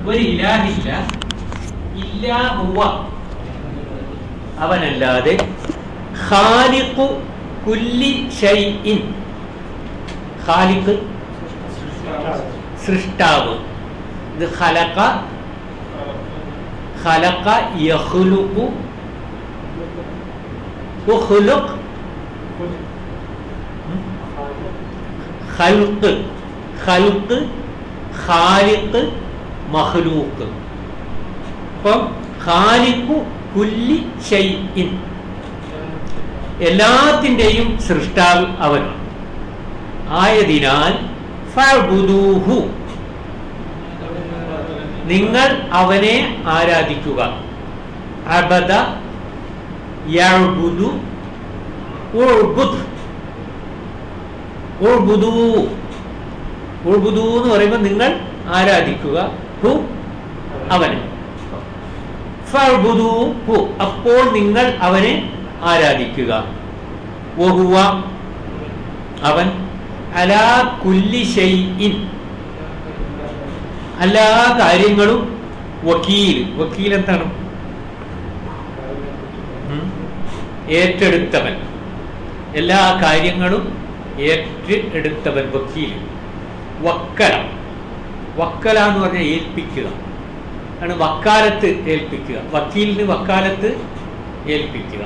ഒരു ഇലാഹില്ല ഇല്ലാ ഹുവ അവനല്ലാതെ ഖാലിഖു കുല്ലി ഷൈഇൻ ഖാലിഖ് സൃഷ്ടാവ് ഇത് ഖലഖ ഖലഖ യഖ്ലുഖു ഉഖ്ലുഖ് ഖൽഖ് ഖൽഖ് ഖാലിഖ് മഖ്ലൂഖ് അപ്പം ഖാലിഖു കുല്ലി ഷൈഇൻ എല്ലാത്തിൻ്റെയും സൃഷ്ടാവ് അവനാണ് ആയതിനാൽ ഫഅ്ബുദൂഹു നിങ്ങൾ അവനെ ആരാധിക്കുക അബദ യഅ്ബുദു ഉഅ്ബുദ് ഉഅ്ബുദൂ ഉഅ്ബുദൂ എന്ന് പറയുമ്പോൾ നിങ്ങൾ ആരാധിക്കുക ഹു അവനെ ഫഅ്ബുദൂ ഹു അപ്പോൾ നിങ്ങൾ അവനെ ആരാധിക്കുക വഹുവ അവൻ അലാ കുല്ലി ഷൈഇൻ എല്ലാ കാര്യങ്ങളും വക്കീൽ വക്കീൽ എന്താണ് ഉം? ഏറ്റെടുത്തവൻ എല്ലാ കാര്യങ്ങളും ഏറ്റെടുത്തവൻ വക്കീൽ വക്കല വക്കല എന്ന് പറഞ്ഞാൽ ഏൽപ്പിക്കുക ആണ് വക്കാലത്ത് ഏൽപ്പിക്കുക വക്കീലിന് വക്കാലത്ത് ഏൽപ്പിക്കുക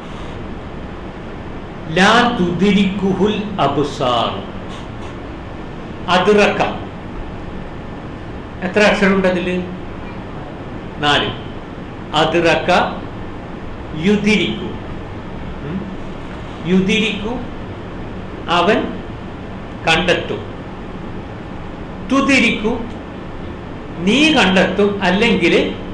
ലാ തുതിരിക്കുഹുൽ അബുസാർ അതിറക്ക എത്ര അക്ഷരമുണ്ട് അതിൽ നാല് അതിറക്ക യുതിരിക്കു ഉം? യുതിരിക്കു അവൻ കണ്ടെത്തും തുതിരിക്കു നീ കണ്ടെത്തും അല്ലെങ്കിൽ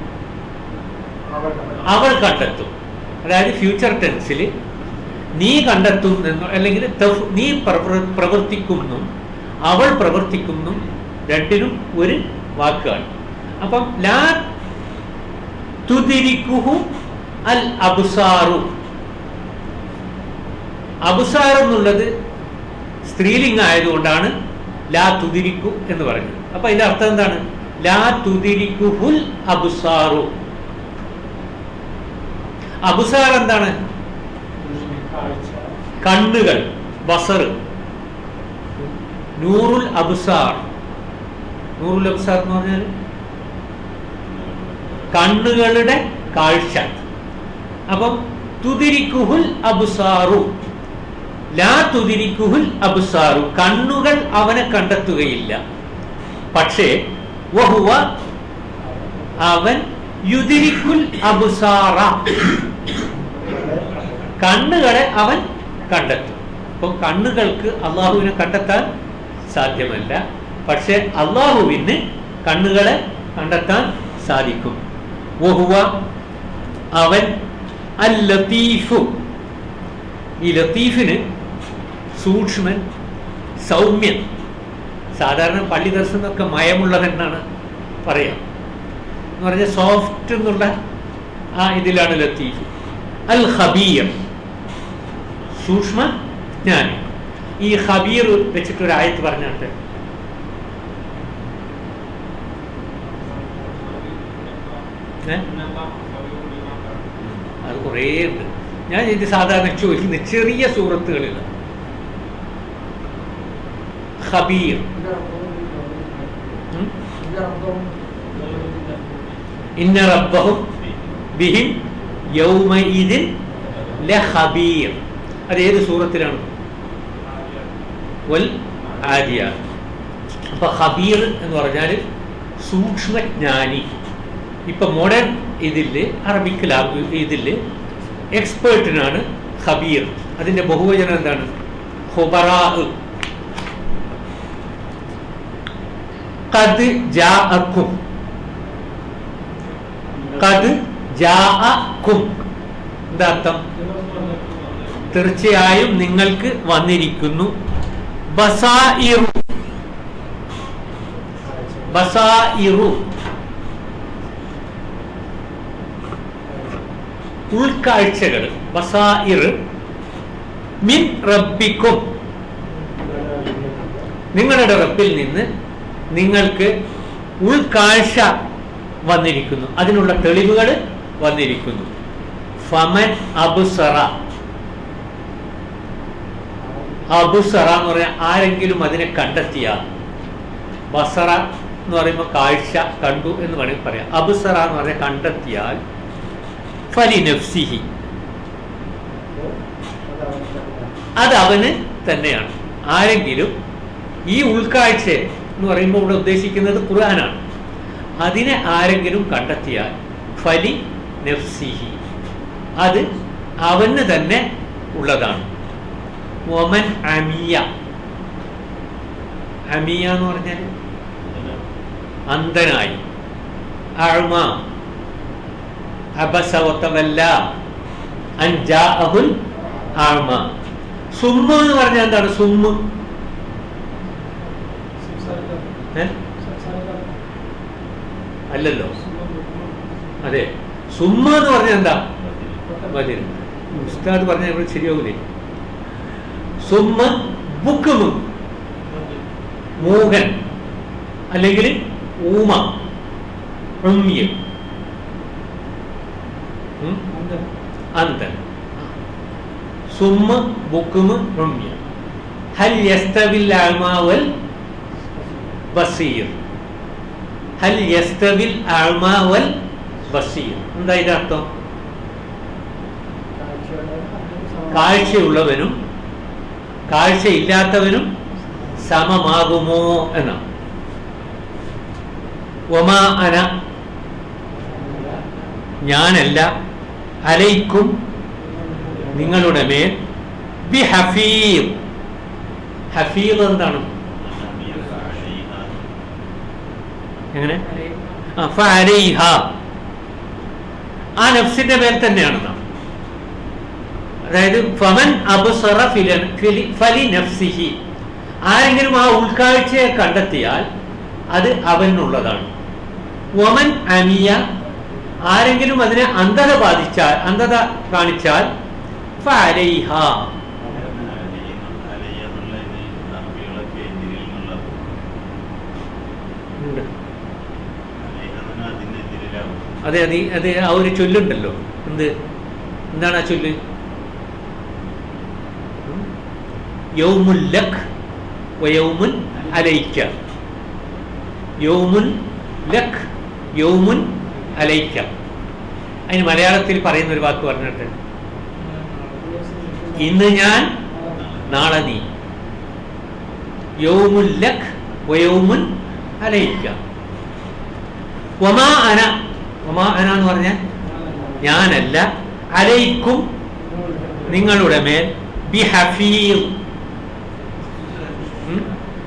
അവൾ കണ്ടെത്തും അതായത് ഫ്യൂച്ചർ ടെൻസിൽ നീ കണ്ടെത്തും എന്നോ അല്ലെങ്കിൽ തഫ്- നീ പ്രവർ- പ്രവർത്തിക്കുന്നു അവൾ പ്രവർത്തിക്കുന്നു രണ്ടിനും ഒരു വാക്കാണ് അപ്പം ലാ തുതിരിക്കുഹു അൽ അബുസാറു അബുസാർ എന്നുള്ളത് സ്ത്രീലിംഗം ആയതുകൊണ്ടാണ് ലാ തുതിരിക്കു എന്ന് പറഞ്ഞത് അപ്പൊ ഇതിന്റെ അർത്ഥം എന്താണ് ലാ തുതിരിക്കുഹുൽ അബുസാറു അബുസാർ എന്താണ് കണ്ണുകൾ ബസർ നൂറുൽ അബുസാർ നൂറുൽ അബുസാർ എന്ന് പറഞ്ഞാൽ കണ്ണുകളുടെ കാഴ്ച അപ്പം തുതിരിക്കുഹുൽ അബുസാറു ലാ തുതിരിക്കുഹുൽ അബുസാറു കണ്ണുകൾ അവനെ കണ്ടെത്തുകയില്ല പക്ഷേ വഹുവ അവൻ യുതിരിക്കുൽ അബുസാറ കണ്ണുകളെ അവൻ കണ്ടെത്തും അപ്പം കണ്ണുകൾക്ക് അള്ളാഹുവിനെ കണ്ടെത്താൻ സാധ്യമല്ല പക്ഷെ അള്ളാഹുവിന് കണ്ണുകളെ കണ്ടെത്താൻ സാധിക്കും വഹുവ അവൻ അൽ ലത്തീഫു ഈ ലത്തീഫിന് സൂക്ഷ്മൻ സൗമ്യൻ സാധാരണ പള്ളി ദർശനമൊക്കെ മയമുള്ളതെന്നാണ് പറയാം എന്ന് പറഞ്ഞാൽ സോഫ്റ്റ് എന്നുള്ള ആ ഇതിലാണ് ലത്തീഫ് അൽ ഖബീർ സൂക്ഷ്മ ജ്ഞാനി ഈ ഖബീർ വെച്ചിട്ട് ഒരു ആയത്ത് പറഞ്ഞിട്ട് ഏ? അത് കുറേ ഉണ്ട് ഞാൻ ഇത് സാധാരണ ചോദിക്കുന്നത് ചെറിയ സൂറത്തുകളിൽ ഖബീർ ഉം? ഇന്ന റബ്ബഹും ബിഹിം യൗമഇദിൻ ലഖബീർ അത് ഏത് സൂറത്തിലാണ് വൽ ആദിയ അപ്പൊ ഖബീർ എന്ന് പറഞ്ഞാൽ സൂക്ഷ്മജ്ഞാനി ഇപ്പൊ മോഡേൺ ഇതില് അറബിക് ലാംഗ്വേജ് ഇതില് എക്സ്പേർട്ടിനാണ് ഖബീർ അതിന്റെ ബഹുവചനം എന്താണ് ഖുബറാ ഖദ് ജാഅക്കും ഖദ് ജാഅക്കും എന്താ അർത്ഥം തീർച്ചയായും നിങ്ങൾക്ക് വന്നിരിക്കുന്നു ബസായിറു ബസായിറു ഉൾക്കാഴ്ചകൾ ബസായിർ മിൻ റബ്ബിക്കും നിങ്ങളുടെ റബ്ബിൽ നിന്ന് നിങ്ങൾക്ക് ഉൾക്കാഴ്ച വന്നിരിക്കുന്നു അതിനുള്ള തെളിവുകൾ വന്നിരിക്കുന്നു ഫമൻ അബുസറ അബുസറ എന്ന് പറഞ്ഞാൽ ആരെങ്കിലും അതിനെ കണ്ടെത്തിയാൽ ബസറ എന്ന് പറയുമ്പോൾ കാഴ്ച കണ്ടു എന്ന് വേണമെങ്കിൽ പറയാം അബുസറ എന്ന് പറഞ്ഞാൽ കണ്ടെത്തിയാൽ ഫലി നഫ്സിഹി അത് അവന് തന്നെയാണ് ആരെങ്കിലും ഈ ഉൾക്കാഴ്ച എന്ന് പറയുമ്പോൾ ഇവിടെ ഉദ്ദേശിക്കുന്നത് ഖുർആനാണ് അതിനെ ആരെങ്കിലും കണ്ടെത്തിയാൽ ഫലി നഫ്സിഹി അത് അവന് തന്നെ ഉള്ളതാണ് ഒമൻ അമിയ അമിയ എന്ന് പറഞ്ഞാൽ അന്ധനായി അഴ്മ അബസവത്തവല്ല അൻജാഅഹുൽ ആഴ്മ സുമ്മ എന്ന് പറഞ്ഞാൽ എന്താണ് സുമ്മ് ഏ? അല്ലല്ലോ അതെ സുമ്മ എന്ന് പറഞ്ഞാൽ എന്താ ബദിർ ഉസ്താദ് പറഞ്ഞാൽ ഇവിടെ ശരിയാവൂലേ സുമ്മ ബുക്കുമ് മൂഹൻ അല്ലെങ്കിൽ ഊമ ഉമ്യ ഉം? അന്തൻ സുമ്മ ബുക്കുമ് ഉമ്യ ഹൽ യസ്തവിൽ അഅ്മാവൽ ബസീർ ഹൽ യസ്തവിൽ അഅ്മാവൽ ബസീർ എന്താ ഇതിന്റെ അർത്ഥം കാഴ്ചയുള്ളവനും കാഴ്ചയില്ലാത്തവനും സമമാകുമോ എന്നാണ് ഒമാ അന ഞാനല്ല അലൈക്കും നിങ്ങളുടെ മേൽ ബി ഹഫീർ ഹഫീർ എന്താണ് എങ്ങനെ ആ, ഫഅലൈഹ. ആ നഫ്സിന്റെ മേൽ തന്നെയാണെന്നാണ് അതായത് ഫമൻ അബ്സറ ഫില- ഫിലി- ഫലി നഫ്സിഹി ആരെങ്കിലും ആ ഉൾക്കാഴ്ചയെ കണ്ടെത്തിയാൽ അത് അവനുള്ളതാണ് വമൻ അമിയ ആരെങ്കിലും അതിനെ അന്ധത ബാധിച്ചാൽ അന്ധത കാണിച്ചാൽ ഫഅലൈഹ. ഉണ്ട്. അതെ അത് ഈ- അത് ആ ഒരു ചൊല്ലുണ്ടല്ലോ എന്ത് എന്താണ് ആ ചൊല്ല് ഉം? യൗമുൽ ലക് വയൗമുൻ അലൈക്ക യൗമുൻ ലക് യൗമുൻ അലൈക്ക അതിന് മലയാളത്തിൽ പറയുന്ന ഒരു വാക്ക് പറഞ്ഞിട്ട് ഇന്ന് ഞാൻ നാളെ നീ യൗമുൽ ലക് വയൗമുൻ അലൈക്ക വമാ അന വമാ അന എന്ന് പറഞ്ഞാൽ ഞാനല്ല അലൈക്കും നിങ്ങളുടെ മേൽ ബി ഹഫീർ ഉം?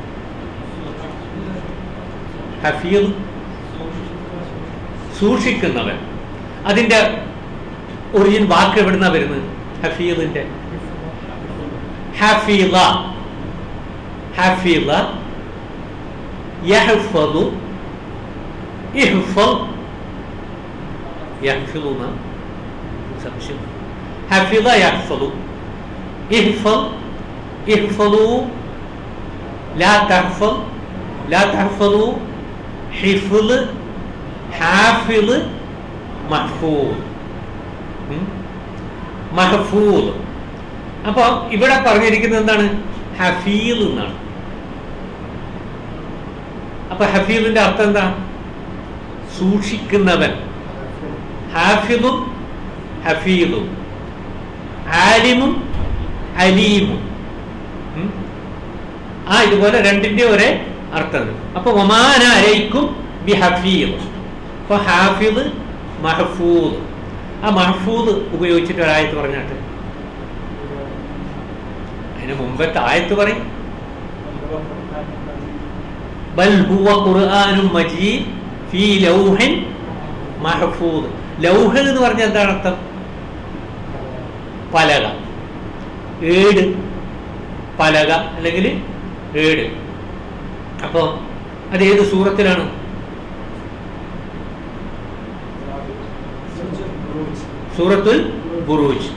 ഹഫീർ സൂക്ഷിക്കുന്നവൻ അതിന്റെ ഒറിജിൻ വാക്ക് എവിടുന്ന വരുന്നത് ഹഫീറിന്റെ ഹഫീള ഹഫീള യഹ്ഫദു ഇഹ്ഫൽ യഹ്ഫിളുന സംശയം ഹഫിള യഹ്ഫളു ഇഹ്ഫൽ ഇഹ്ഫളു ലാ തഹ്ഫൽ ലാ തഹ്ഫളു ഹിഫ്ള് ഹാഫിള് മഹ്ഫൂൾ ഉം? മഹ്ഫൂൾ അപ്പൊ ഇവിടെ പറഞ്ഞിരിക്കുന്നത് എന്താണ് ഹഫീൽ എന്നാണ് അപ്പൊ ഹഫീലിന്റെ അർത്ഥം എന്താ സൂക്ഷിക്കുന്നവൻ ഹാഫിദും ഹഫീദും ആലിമും അലീമും ഉം? ആ ഇതുപോലെ രണ്ടിന്റെ ഒരേ അർത്ഥം അപ്പൊ ഒമാന അലൈക്കും ബി ഹഫീദ് അപ്പൊ ഹാഫിദ് മഹഫൂദ് ആ മഹഫൂദ് ഉപയോഗിച്ചിട്ട് ഒരായത്ത് പറഞ്ഞാട്ട് അതിന് മുമ്പത്തെ ആയത്ത് പറയും ബൽ ഹുവ ഖുർആനും മജീദ് ഫീ ലൗഹിൻ മഹഫൂദ് ലൗഹ എന്ന് പറഞ്ഞാൽ എന്താണ് അർത്ഥം പലക ഏട് പലക അല്ലെങ്കിൽ ഏട് അപ്പോ അത് ഏത് സൂറത്തിലാണ് സൂറത്തുൽ ബുറൂജ്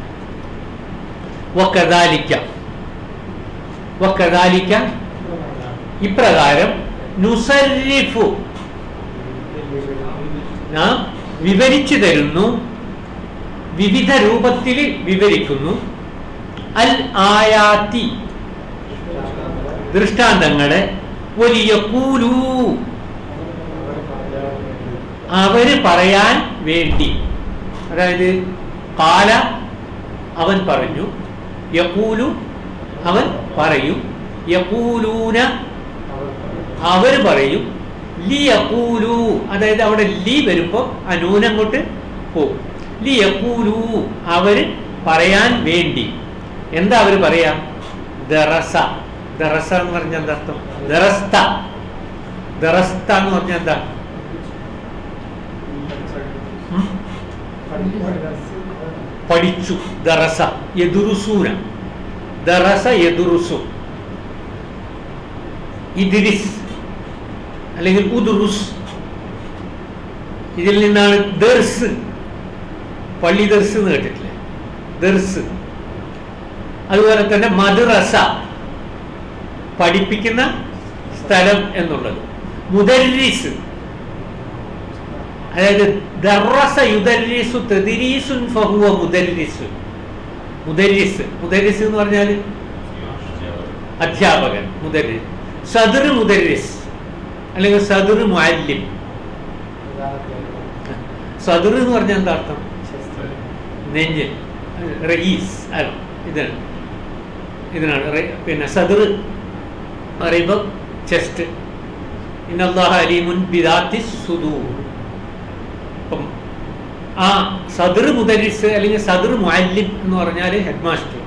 വക്കദാലിക്ക വക്കദാലിക്ക ഇപ്രകാരം നുസരിഫു നാം വിവരിച്ചു തരുന്നു വിവിധ രൂപത്തിൽ വിവരിക്കുന്നു അൽ ആയാത്തി ദൃഷ്ടാന്തങ്ങളെ വലിയ കൂലൂ അവര് പറയാൻ വേണ്ടി അതായത് കാല അവൻ പറഞ്ഞു യക്കൂലു അവൻ പറയും യക്കൂലൂന അവർ പറയും ലി യക്കൂലു അതായത് അവിടെ ലി വരുമ്പോ ആ നൂനം കൊണ്ട് പോകും ലി യക്കൂലു അവര് പറയാൻ വേണ്ടി എന്താ അവര് പറയാ ദറസ ദറസ എന്ന് പറഞ്ഞ എന്താ അർത്ഥം ദറസ്ത ദറസ്ത എന്ന് പറഞ്ഞ എന്താ ഉം? പഠിച്ചു ദറസ യദുറുസൂന ദറസ യദുറുസു ഇദ്രിസ് അല്ലെങ്കിൽ ഉദുറുസ് ഇതിൽ നിന്നാണ് ദർസ് പള്ളി ദർസ് എന്ന് കേട്ടിട്ടില്ലേ ദർസ് അതുപോലെ തന്നെ മദ്രസ പഠിപ്പിക്കുന്ന സ്ഥലം എന്നുള്ളത് മുദരിസ് അതായത് ദറസ യുദരിസു തെദിരീസുൻ ഫഹുവ മുദരിസ് മുദരിസ് മുദരിസ് എന്ന് പറഞ്ഞാൽ അധ്യാപകൻ മുദരിസ് സദർ മുദരിസ് അല്ലെങ്കിൽ സദർ മുഅല്ലിം സദർ എന്ന് പറഞ്ഞാൽ എന്താ അർത്ഥം നെഞ്ഞ് റയീസ് അല്ല ഇതാണ് ഇതിനാണ് റ- പിന്നെ സദർ പറയുമ്പോൾ ചെസ്റ്റ് ഇന്നല്ലാഹ അലീമുൻ ബിദാത്തി സുദൂർ അപ്പം ആ സദർ മുദരിസ് അല്ലെങ്കിൽ സദർ മുഅല്ലിം എന്ന് പറഞ്ഞാൽ ഹെഡ് മാസ്റ്റർ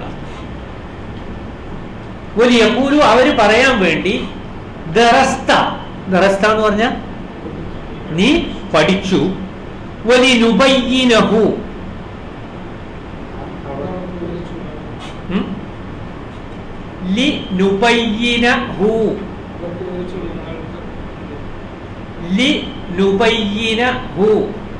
വലിയ പൂരു അവര് പറയാൻ വേണ്ടി ദറസ്ത ദറസ്ത എന്ന് പറഞ്ഞാൽ നീ പഠിച്ചു വലി നുബയ്യിനഹു ഉം? ലി നുബയ്യിനഹു ലി നുബയ്യിനഹു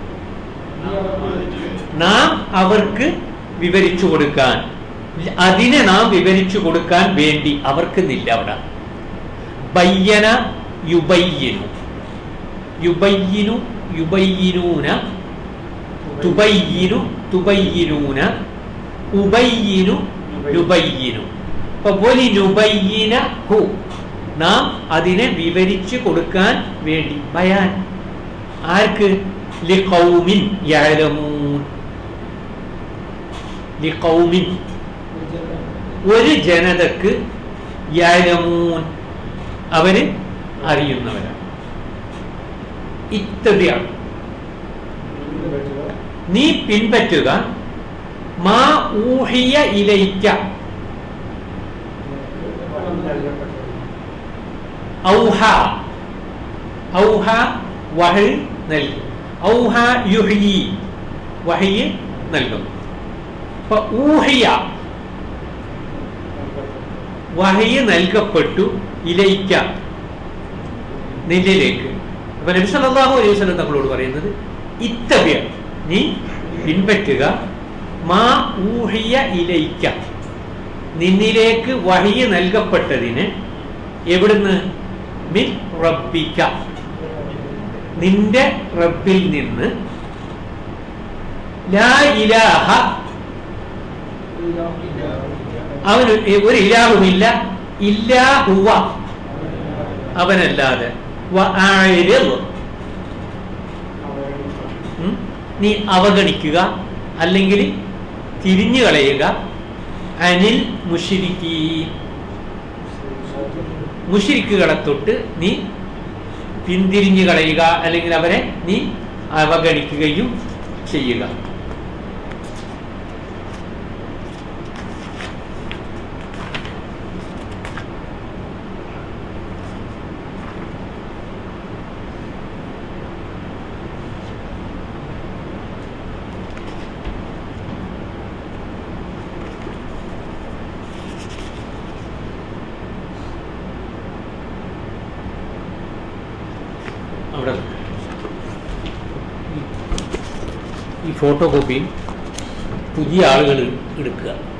നാം അവർക്ക് വിവരിച്ചു കൊടുക്കാൻ അതിനെ നാം വിവരിച്ചു കൊടുക്കാൻ വേണ്ടി അവർക്ക് നില്ല അവിടെ ബയ്യന യുബയ്യനു യുബയ്യിനു യുബയ്യിനൂന തുബയ്യിനു തുബയ്യിനൂന ഉബയ്യിനു നുബയ്യിനു അപ്പൊ വലി നുബയ്യിന ഹു നാം അതിനെ വിവരിച്ചു കൊടുക്കാൻ വേണ്ടി ബയാൻ ആർക്ക് ലിഖൗമിൻ യഅലമൂൻ ലിഖൗമിൻ ഒരു ജനതക്ക് യഅലമൂൻ അവര് അറിയുന്നവരാണ് ഇത്തതിയാണ് നീ പിൻപറ്റുക മാ ഊഹിയ ഇലയിക്ക ഔഹ ഔഹ വഹി നൽകി ഔഹ യുഹി വഹി നൽകും അപ്പൊ ഊഹിയ വഹി നൽകപ്പെട്ടു ഇലയിക്ക നിന്നിലേക്ക് അപ്പൊ നബി സല്ലല്ലാഹു അലൈഹി വസല്ലം നമ്മളോട് പറയുന്നത് ഇത്തബ്യ നീ പിൻപറ്റുക മാ ഊഹിയ ഇലയിക്ക നിന്നിലേക്ക് വഹി നൽകപ്പെട്ടതിന് എവിടുന്ന് മിൻ റബ്ബിക്ക നിന്റെ റബ്ബിൽ നിന്ന് ലാ ഇലാഹ അവന് ഒരു ഇലാഹുമില്ല ഇല്ലാ ഹുവ അവനല്ലാതെ വഅരിദ്. ഉം? നീ അവഗണിക്കുക അല്ലെങ്കിൽ തിരിഞ്ഞു കളയുക അനിൽ മുഷിരിക്കീ മുഷിരിക്കുകളെ തൊട്ട് നീ പിന്തിരിഞ്ഞു കളയുക അല്ലെങ്കിൽ അവരെ നീ അവഗണിക്കുകയും ചെയ്യുക അവിടെ ഈ ഫോട്ടോ കോപ്പി പുതിയ ആളുകൾ എടുക്കുക